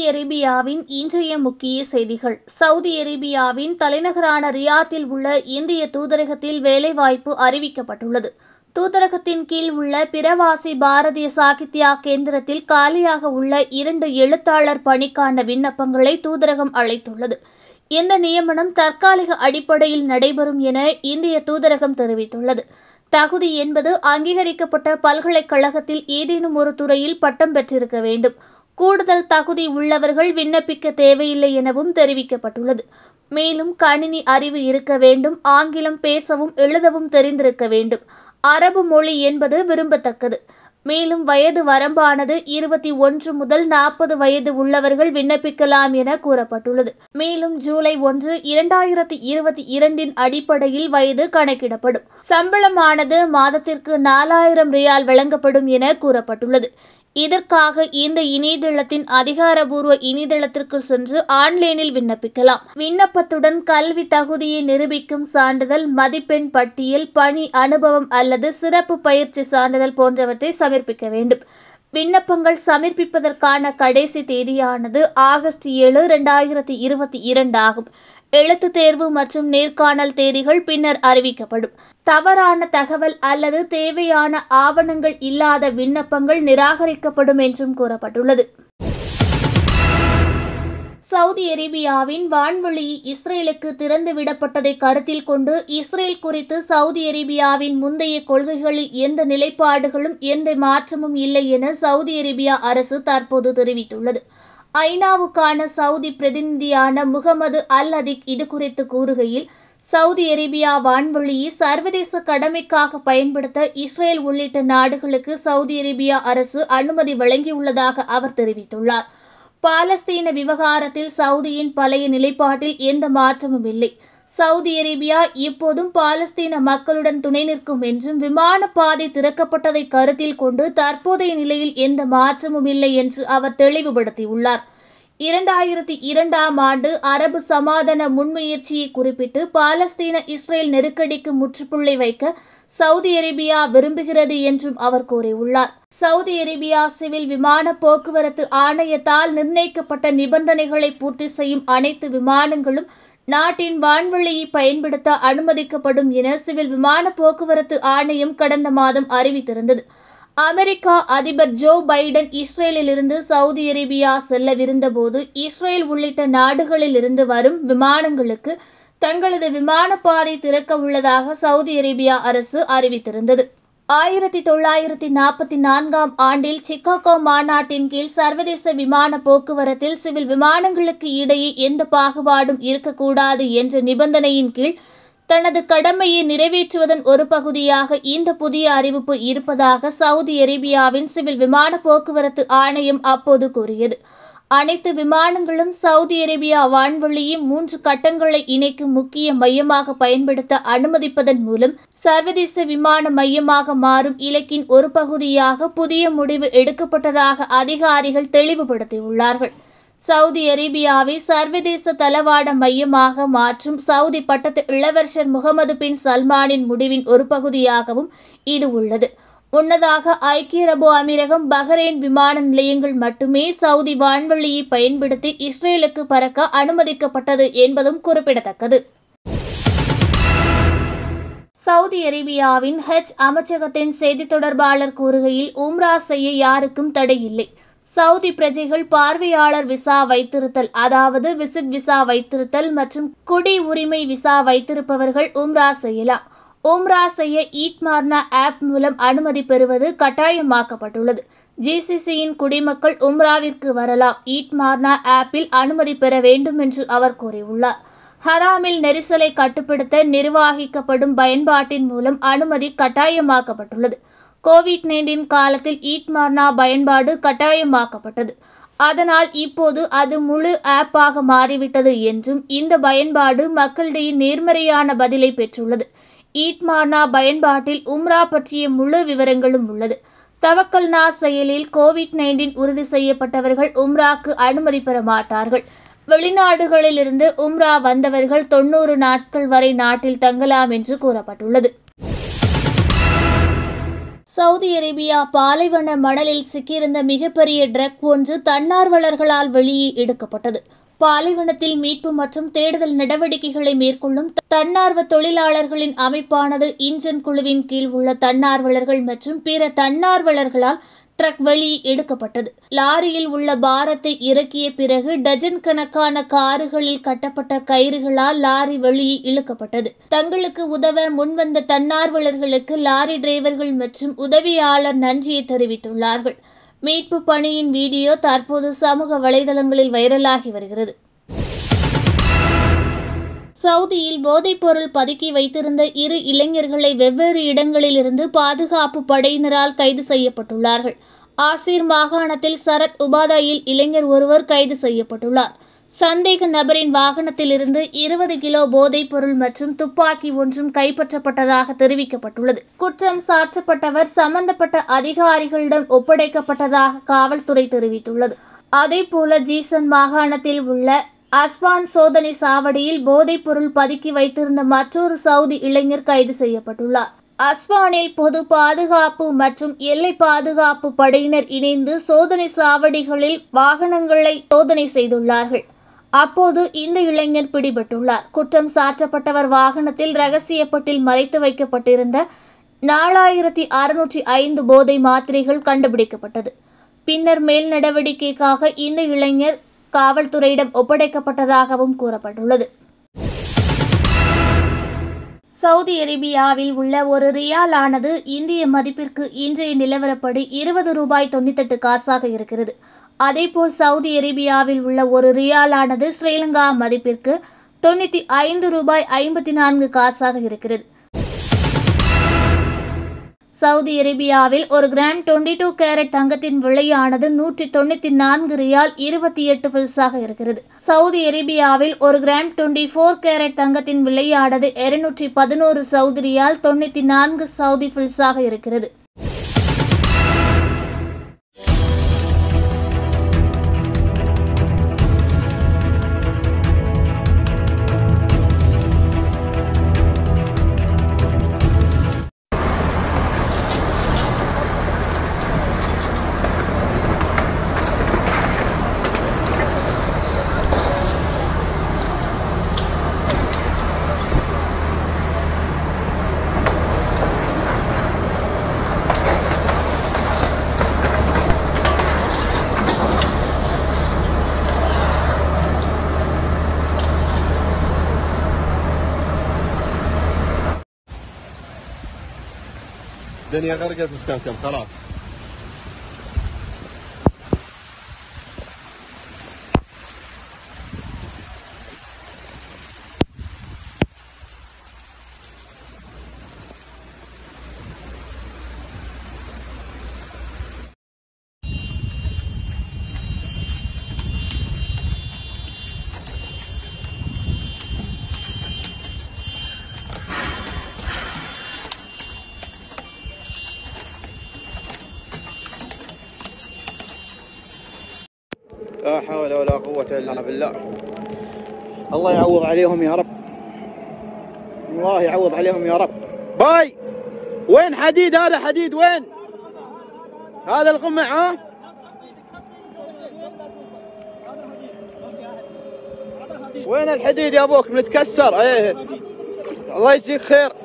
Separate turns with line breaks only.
அரேபியாவின் இன்றைய முக்கிய செய்திகள் சவுதி அரேபியாவின் தலைநகரான ரியாத்தில் உள்ள இந்திய தூதரகத்தில் வேலைவாய்ப்பு அறிவிக்கப்பட்டுள்ளது தூதரகத்தின் கீழ் உள்ள பிரவாசி பாரதிய சாகித்யா கேந்திரத்தில் காலியாக உள்ள இரண்டு எழுத்தாளர் பணிக்கான விண்ணப்பங்களை தூதரகம் அழைத்துள்ளது இந்த நியமனம் தற்காலிக அடிப்படையில் நடைபெறும் என இந்திய தூதரகம் தெரிவித்துள்ளது தகுதி என்பது அங்கீகரிக்கப்பட்ட பல்கலைக்கழகத்தில் ஏதேனும் ஒரு துறையில் பட்டம் பெற்றிருக்க வேண்டும் கூடுதல் தகுதி உள்ளவர்கள் விண்ணப்பிக்க தேவையில்லை எனவும் தெரிவிக்கப்பட்டுள்ளது மேலும் கணினி அறிவு இருக்க வேண்டும் ஆங்கிலம் பேசவும் எழுதவும் தெரிந்திருக்க வேண்டும் அரபு மொழி என்பது விரும்பத்தக்கது மேலும் வயது வரம்பானது இருபத்தி ஒன்று முதல் நாற்பது வயது உள்ளவர்கள் விண்ணப்பிக்கலாம் என கூறப்பட்டுள்ளது மேலும் ஜூலை ஒன்று இரண்டாயிரத்தி இருபத்தி இரண்டின் அடிப்படையில் வயது கணக்கிடப்படும் சம்பளமானது மாதத்திற்கு நாலாயிரம் ரியால் வழங்கப்படும் என கூறப்பட்டுள்ளது இதற்காக இந்த இணையதளத்தின் அதிகாரபூர்வ இணையதளத்திற்கு சென்று ஆன்லைனில் விண்ணப்பிக்கலாம் விண்ணப்பத்துடன் கல்வி தகுதியை நிரூபிக்கும் சான்றிதழ் மதிப்பெண் பட்டியல் பணி அனுபவம் அல்லது சிறப்பு பயிற்சி சான்றிதழ் போன்றவற்றை சமர்ப்பிக்க வேண்டும் விண்ணப்பங்கள் சமர்ப்பிப்பதற்கான கடைசி தேதியானது ஆகஸ்ட் ஏழு இரண்டாயிரத்தி இருபத்தி இரண்டு ஆகும் எழுத்து தேர்வு மற்றும் நேர்காணல் தேதிகள் பின்னர் அறிவிக்கப்படும் தவறான தகவல் அல்லது தேவையான ஆவணங்கள் இல்லாத விண்ணப்பங்கள் நிராகரிக்கப்படும் என்றும் கூறப்பட்டுள்ளது சவுதி அரேபியாவின் வான்வழி இஸ்ரேலுக்கு திறந்து விடப்பட்டதை கருத்தில் கொண்டு இஸ்ரேல் குறித்து சவுதி அரேபியாவின் முந்தைய கொள்கைகளில் எந்த நிலைப்பாடுகளும் எந்த மாற்றமும் இல்லை என சவுதி அரேபியா அரசு தற்போது தெரிவித்துள்ளது ஐநாவுக்கான சவுதி பிரதிநிதியான முகமது அல் அதிக் இது குறித்து கூறுகையில் சவுதி அரேபியா வான்வழியை சர்வதேச கடமைக்காக பயன்படுத்த இஸ்ரேல் உள்ளிட்ட நாடுகளுக்கு சவுதி அரேபியா அரசு அனுமதி வழங்கியுள்ளதாக அவர் தெரிவித்துள்ளார் பாலஸ்தீன விவகாரத்தில் சவுதியின் பழைய நிலைப்பாட்டில் எந்த மாற்றமும் இல்லை சவுதி அரேபியா இப்போதும் பாலஸ்தீன மக்களுடன் துணை நிற்கும் என்றும் விமான பாதை திறக்கப்பட்டதை கருத்தில் கொண்டு தற்போதைய நிலையில் எந்த மாற்றமும் இல்லை என்று அவர் தெளிவுபடுத்தியுள்ளார் இரண்டாயிரத்தி இரண்டாம் ஆண்டு அரபு சமாதான முன்முயற்சியை குறிப்பிட்டு பாலஸ்தீன இஸ்ரேல் நெருக்கடிக்கு முற்றுப்புள்ளி வைக்க சவுதி அரேபியா விரும்புகிறது என்றும் அவர் கூறியுள்ளார் சவுதி அரேபியா சிவில் விமான போக்குவரத்து ஆணையத்தால் நிர்ணயிக்கப்பட்ட நிபந்தனைகளை பூர்த்தி செய்யும் அனைத்து விமானங்களும் நாட்டின் வான்வழியை பயன்படுத்த அனுமதிக்கப்படும் என சிவில் விமான போக்குவரத்து ஆணையம் கடந்த மாதம் அறிவித்திருந்தது அமெரிக்கா அதிபர் ஜோ பைடன் இஸ்ரேலிலிருந்து சவுதி அரேபியா செல்லவிருந்தபோது இஸ்ரேல் உள்ளிட்ட நாடுகளில் இருந்து வரும் விமானங்களுக்கு தங்களது விமான பாதை திறக்க உள்ளதாக சவுதி அரேபியா அரசு அறிவித்திருந்தது ஆயிரத்தி தொள்ளாயிரத்தி நாற்பத்தி நான்காம் ஆண்டில் சிக்காகோ மாநாட்டின் கீழ் சர்வதேச விமான போக்குவரத்தில் சிவில் விமானங்களுக்கு இடையே எந்த பாகுபாடும் இருக்கக்கூடாது என்ற நிபந்தனையின் கீழ் தனது கடமையை நிறைவேற்றுவதன் ஒரு பகுதியாக இந்த புதிய அறிவிப்பு இருப்பதாக சவுதி அரேபியாவின் சிவில் விமான போக்குவரத்து ஆணையம் அப்போது கூறியது அனைத்து விமானங்களும் சவுதி அரேபியா வான்வழியை மூன்று கட்டங்களை இணைக்கும் முக்கிய மையமாக பயன்படுத்த அனுமதிப்பதன் மூலம் சர்வதேச விமான மையமாக மாறும் இலக்கின் ஒரு பகுதியாக புதிய முடிவு எடுக்கப்பட்டதாக அதிகாரிகள் தெளிவுபடுத்தியுள்ளார்கள் சவுதி அரேபியாவை சர்வதேச தளவாட மையமாக மாற்றும் சவுதி பட்டத்து இளவரசர் முகமது பின் சல்மானின் முடிவின் ஒரு பகுதியாகவும் இது உள்ளது முன்னதாக ஐக்கிய அரபு அமீரகம் பஹ்ரைன் விமான நிலையங்கள் மட்டுமே சவுதி வான்வழியை பயன்படுத்தி இஸ்ரேலுக்கு பறக்க அனுமதிக்கப்பட்டது என்பதும் குறிப்பிடத்தக்கது சவுதி அரேபியாவின் ஹஜ் அமைச்சகத்தின் செய்தி தொடர்பாளர் கூறுகையில் உம்ரா செய்ய யாருக்கும் தடை இல்லை சவுதி பிரஜைகள் பார்வையாளர் விசா வைத்திருத்தல் அதாவது விசிட் விசா வைத்திருத்தல் மற்றும் குடி உரிமை விசா வைத்திருப்பவர்கள் உம்ரா செய்யலாம் உம்ரா செய்ய ஈட்மார்னா ஆப் மூலம் அனுமதி பெறுவது கட்டாயமாக்கப்பட்டுள்ளது ஜிசிசியின் குடிமக்கள் உம்ராவிற்கு வரலாம் ஈட்மார்னா ஆப்பில் அனுமதி பெற வேண்டும் என்று அவர் கூறியுள்ளார் ஹராமில் நெரிசலை கட்டுப்படுத்த நிர்வகிக்கப்படும் பயன்பாட்டின் மூலம் அனுமதி கட்டாயமாக்கப்பட்டுள்ளது கோவிட் நைன்டீன் காலத்தில் ஈட்மார்னா பயன்பாடு கட்டாயமாக்கப்பட்டது அதனால் இப்போது அது முழு ஆப்பாக மாறிவிட்டது என்றும் இந்த பயன்பாடு மக்களிடையே நேர்மறையான பதிலை பெற்றுள்ளது ஈட்மார்னா பயன்பாட்டில் உம்ரா பற்றிய முழு விவரங்களும் உள்ளது தவக்கல்னா செயலில் கோவிட் நைன்டீன் உறுதி செய்யப்பட்டவர்கள் உம்ராக்கு அனுமதி பெற மாட்டார்கள் வெளிநாடுகளிலிருந்து உம்ரா வந்தவர்கள் தொண்ணூறு நாட்கள் வரை நாட்டில் தங்கலாம் என்று கூறப்பட்டுள்ளது சவுதி அரேபியா பாலைவன மணலில் சிக்கியிருந்த மிகப்பெரிய ட்ரக் ஒன்று தன்னார்வலர்களால் வெளியே எடுக்கப்பட்டது பாலைவனத்தில் மீட்பு மற்றும் தேடுதல் நடவடிக்கைகளை மேற்கொள்ளும் தன்னார்வ தொழிலாளர்களின் அமைப்பானது இன்ஜன் குழுவின் கீழ் உள்ள தன்னார்வலர்கள் மற்றும் பிற தன்னார்வலர்களால் ட்ரக் வெளியே எடுக்கப்பட்டது லாரியில் உள்ள பாரத்தை இறக்கிய பிறகு டஜன் கணக்கான காருகளில் கட்டப்பட்ட கயிறுகளால் லாரி வெளியே இழுக்கப்பட்டது தங்களுக்கு உதவ முன்வந்த தன்னார்வலர்களுக்கு லாரி டிரைவர்கள் மற்றும் உதவியாளர் நன்றியை தெரிவித்துள்ளார்கள் மீட்பு பணியின் வீடியோ தற்போது சமூக வலைதளங்களில் வைரலாகி வருகிறது சவுதியில் போதைப்பொருள் பதுக்கி வைத்திருந்த இரு இளைஞர்களை வெவ்வேறு இடங்களிலிருந்து பாதுகாப்பு படையினரால் கைது செய்யப்பட்டுள்ளார்கள் ஆசிர் மாகாணத்தில் சரத் உபாதாயில் இளைஞர் ஒருவர் கைது செய்யப்பட்டுள்ளார் சந்தேக நபரின் வாகனத்திலிருந்து இருபது கிலோ போதைப் பொருள் மற்றும் துப்பாக்கி ஒன்றும் கைப்பற்றப்பட்டதாக தெரிவிக்கப்பட்டுள்ளது குற்றம் சாற்றப்பட்டவர் சம்பந்தப்பட்ட அதிகாரிகளிடம் ஒப்படைக்கப்பட்டதாக காவல்துறை தெரிவித்துள்ளது அதேபோல ஜீசன் மாகாணத்தில் உள்ள அஸ்வான் சோதனை சாவடியில் போதைப் பொருள் பதுக்கி வைத்திருந்த மற்றொரு சவுதி இளைஞர் கைது செய்யப்பட்டுள்ளார் அஸ்வானில் பொது பாதுகாப்பு மற்றும் எல்லை பாதுகாப்பு படையினர் இணைந்து சோதனை சாவடிகளில் வாகனங்களை சோதனை செய்துள்ளார்கள் அப்போது இந்த இளைஞர் பிடிபட்டுள்ளார் குற்றம் சாற்றப்பட்டவர் வாகனத்தில் ரகசியப்பட்டில் மறைத்து வைக்கப்பட்டிருந்த நாலாயிரத்தி அறுநூற்றி ஐந்து போதை மாத்திரைகள் கண்டுபிடிக்கப்பட்டது பின்னர் மேல் நடவடிக்கைக்காக இந்த இளைஞர் காவல்துறையிடம் ஒப்படைக்கப்பட்டதாகவும் கூறப்பட்டுள்ளது சவுதி அரேபியாவில் உள்ள ஒரு ரியால் ஆனது இந்திய மதிப்பிற்கு இன்றைய நிலவரப்படி இருபது ரூபாய் தொண்ணூத்தெட்டு காசாக இருக்கிறது அதேபோல் சவுதி அரேபியாவில் உள்ள ஒரு ரியால் ஆனது ஸ்ரீலங்கா மதிப்பிற்கு தொண்ணூத்தி ஐந்து ரூபாய் ஐம்பத்தி நான்கு காசாக இருக்கிறது சவுதி அரேபியாவில் ஒரு கிராம் டுவெண்ட்டி டூ கேரட் தங்கத்தின் விலையானது நூற்றி தொண்ணூத்தி நான்கு ரியால் இருபத்தி எட்டு பில்ஸாக இருக்கிறது சவுதி அரேபியாவில் ஒரு கிராம் டுவெண்ட்டி ஃபோர் கேரட் தங்கத்தின் விலையானது இருநூற்றி பதினோரு சவுதி ரியால் தொண்ணூத்தி நான்கு சவுதி பில்ஸாக இருக்கிறது
الدنيا غرقت مستمتم خلاص
لا حول ولا قوة إلا بالله الله يعوض عليهم يا رب الله يعوض عليهم يا رب باي وين حديد هذا حديد وين هذا القمع ها وين الحديد يا ابوك متكسر ايه الله يجزيك خير